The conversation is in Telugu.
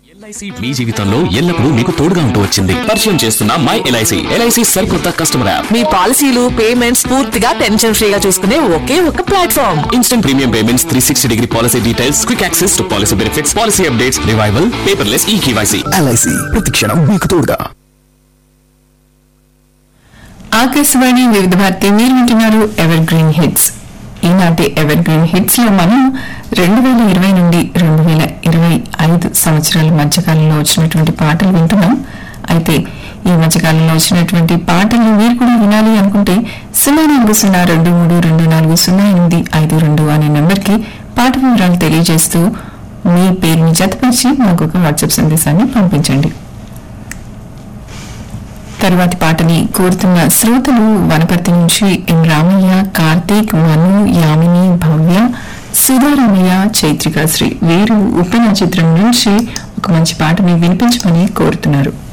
ఎల్ఐసి మీ జీవితంలో ఎల్లప్పుడూ మీకు తోడుగా ఉంటూ వచ్చింది పరిచయం చేస్తున్న మై ఎల్ఐసి ఎల్ఐసి సరికొత్త కస్టమర్ యాప్ మీ పాలసీలు పేమెంట్స్ పూర్తిగా టెన్షన్ ఫ్రీగా చూసుకునే ఒకే ఒక platform instant premium payments three sixty degree policy details quick access to policy benefits policy updates revival paperless e KYC LIC ప్రతిక్షణం మీకు తోడుగా ఆకాశవాణి వివిధ భారతి మీరు వింటున్నారు ఎవర్ గ్రీన్ హిట్స్ ఈనాటి ఎవర్ గ్రీన్ హిట్స్ లో మనం రెండు వేల ఇరవై నుండి రెండు వేల ఇరవై ఐదు సంవత్సరాల మధ్యకాలంలో వచ్చినటువంటి పాటలు వింటున్నాం అయితే ఈ మధ్యకాలంలో వచ్చినటువంటి పాటలు మీరు కూడా వినాలి అనుకుంటే సున్నా నాలుగు సున్నా రెండు మూడు రెండు నాలుగు సున్నా ఎనిమిది ఐదు రెండు అనే నెంబర్కి పాట వివరాలు తెలియజేస్తూ మీ పేరుని జతపరిచి మాకు ఒక వాట్సాప్ సందేశాన్ని పంపించండి తరువాతి పాటని కోరుతున్న శ్రోతలు వనపర్తి నుంచి ఎం రామయ్య కార్తీక్ మను యామిని భవ్య సుధారామయ్య చైత్రిక శ్రీ వీరు ఉప్పెన చిత్రం నుంచి ఒక మంచి పాటని వినిపించమని కోరుతున్నారు